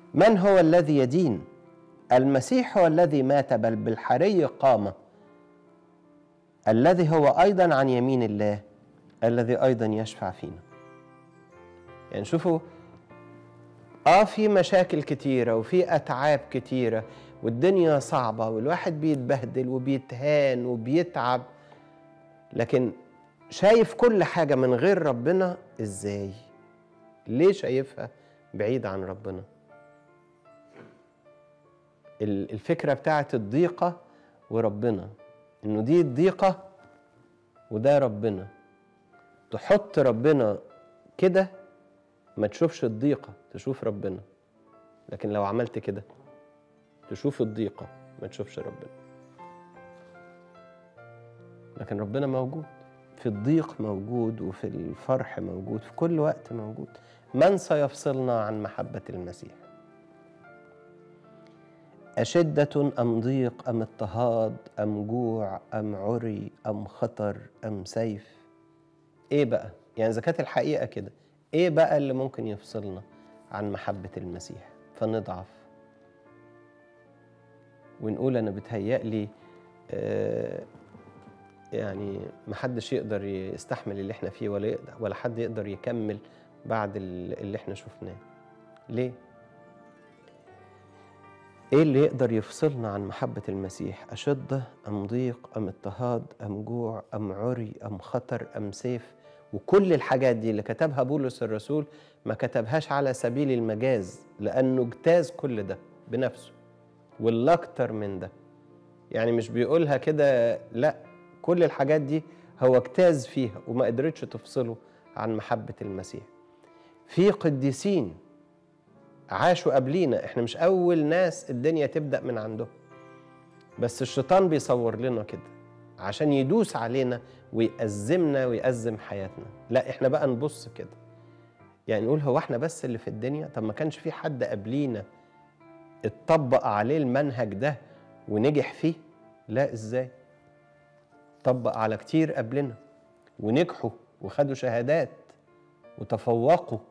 من هو الذي يدين المسيح هو الذي مات بل بالحري قام الذي هو ايضا عن يمين الله الذي ايضا يشفع فينا يعني شوفوا اه في مشاكل كتيره وفي اتعاب كتيره والدنيا صعبه والواحد بيتبهدل وبيتهان وبيتعب لكن شايف كل حاجه من غير ربنا ازاي ليه شايفها بعيد عن ربنا الفكره بتاعت الضيقه وربنا انه دي الضيقه وده ربنا تحط ربنا كده ما تشوفش الضيقه تشوف ربنا لكن لو عملت كده تشوف الضيقه ما تشوفش ربنا لكن ربنا موجود في الضيق موجود وفي الفرح موجود في كل وقت موجود من سيفصلنا عن محبه المسيح أشدة أم ضيق أم اضطهاد أم جوع أم عري أم خطر أم سيف إيه بقى؟ يعني إذا كانت الحقيقة كده إيه بقى اللي ممكن يفصلنا عن محبة المسيح فنضعف ونقول أنا بتهيألي آه يعني محدش يقدر يستحمل اللي احنا فيه ولا يقدر ولا حد يقدر يكمل بعد اللي احنا شفناه ليه؟ ايه اللي يقدر يفصلنا عن محبة المسيح أشدة أم ضيق أم اضطهاد أم جوع أم عري أم خطر أم سيف وكل الحاجات دي اللي كتبها بولس الرسول ما كتبهاش على سبيل المجاز لأنه اجتاز كل ده بنفسه والأكتر من ده يعني مش بيقولها كده لا كل الحاجات دي هو اجتاز فيها وما قدرتش تفصله عن محبة المسيح في قديسين عاشوا قبلينا احنا مش اول ناس الدنيا تبدا من عندهم بس الشيطان بيصور لنا كده عشان يدوس علينا ويأزمنا ويأزم حياتنا لا احنا بقى نبص كده يعني نقول هو احنا بس اللي في الدنيا طب ما كانش في حد قبلينا اتطبق عليه المنهج ده ونجح فيه لا ازاي طبق على كتير قبلنا ونجحوا وخدوا شهادات وتفوقوا